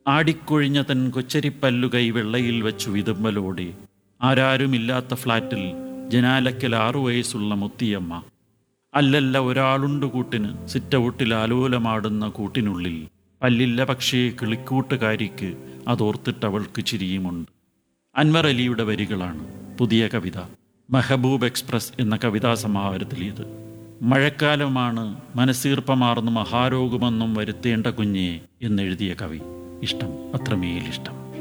ആടിക്കൊഴിഞ്ഞ തൻ കൊച്ചരിപ്പല്ലുകൈ വെള്ളയിൽ വെച്ചു വിതുമ്പലോടെ ആരാരുമില്ലാത്ത ഫ്ലാറ്റിൽ ജനാലക്കൽ ആറു വയസ്സുള്ള മുത്തിയമ്മ അല്ലല്ല ഒരാളുണ്ട് കൂട്ടിന് സിറ്റൗട്ടിൽ ആലോലമാടുന്ന കൂട്ടിനുള്ളിൽ പല്ലില്ല പക്ഷേ കിളിക്കൂട്ടുകാരിക്ക് അതോർത്തിട്ടവൾക്ക് ചിരിയുമുണ്ട് അൻവർ അലിയുടെ വരികളാണ് പുതിയ കവിത മെഹബൂബ് എക്സ്പ്രസ് എന്ന കവിതാ സമാഹാരത്തിലേത് മഴക്കാലമാണ് മനസ്സീർപ്പമാർന്ന് മഹാരോഗമെന്നും വരുത്തേണ്ട കുഞ്ഞെ എന്നെഴുതിയ കവി ഇഷ്ടം അത്രമേലിഷ്ടം